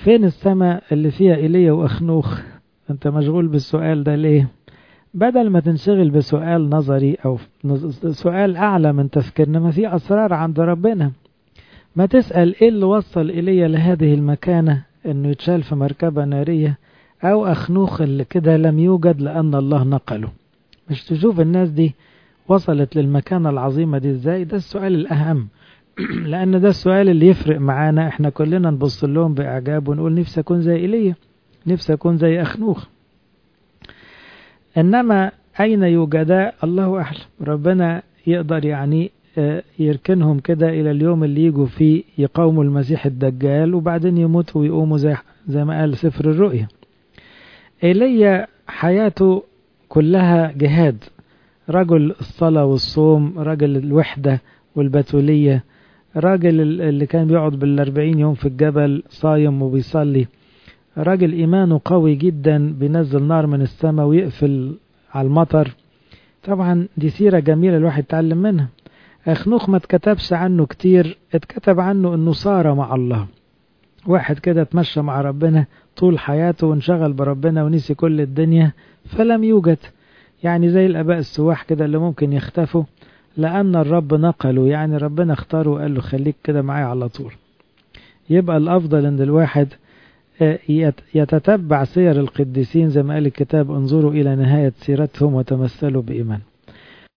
فين السماء اللي فيها إيليا وأخنوخ أنت مشغول بالسؤال ده ليه بدل ما تنشغل بسؤال نظري أو سؤال أعلى من تفكيرنا ما في أسرار عند ربنا ما تسأل إيه اللي وصل إيليا لهذه المكانة إنه يتشال في مركبة نارية أو أخنوخ اللي كده لم يوجد لأن الله نقله مش تشوف الناس دي وصلت للمكانة العظيمة دي ازاي ده السؤال الأهم لأن ده السؤال اللي يفرق معانا احنا كلنا نبص لهم بإعجاب ونقول نفسي أكون زي إيليا نفسي أكون زي أخنوخ إنما أين يوجدا الله أعلم ربنا يقدر يعني يركنهم كده إلى اليوم اللي يجوا فيه يقاوموا المسيح الدجال وبعدين يموتوا ويقوموا زي, زي ما قال سفر الرؤيا إيليا حياته كلها جهاد رجل الصلاة والصوم رجل الوحدة والبتولية راجل اللي كان بيقعد بالأربعين يوم في الجبل صايم وبيصلي راجل إيمانه قوي جدا بينزل نار من السماء ويقفل على المطر طبعا دي سيرة جميلة الواحد يتعلم منها أخنوخ ما اتكتبش عنه كتير اتكتب عنه انه صار مع الله واحد كده اتمشى مع ربنا طول حياته وانشغل بربنا ونسي كل الدنيا فلم يوجد يعني زي الآباء السواح كده اللي ممكن يختفوا لأن الرب نقله يعني ربنا اختاره وقال له خليك كده معايا على طول يبقى الأفضل أن الواحد يتتبع سير القديسين زي ما قال الكتاب انظروا إلى نهاية سيرتهم وتمثلوا بإيمان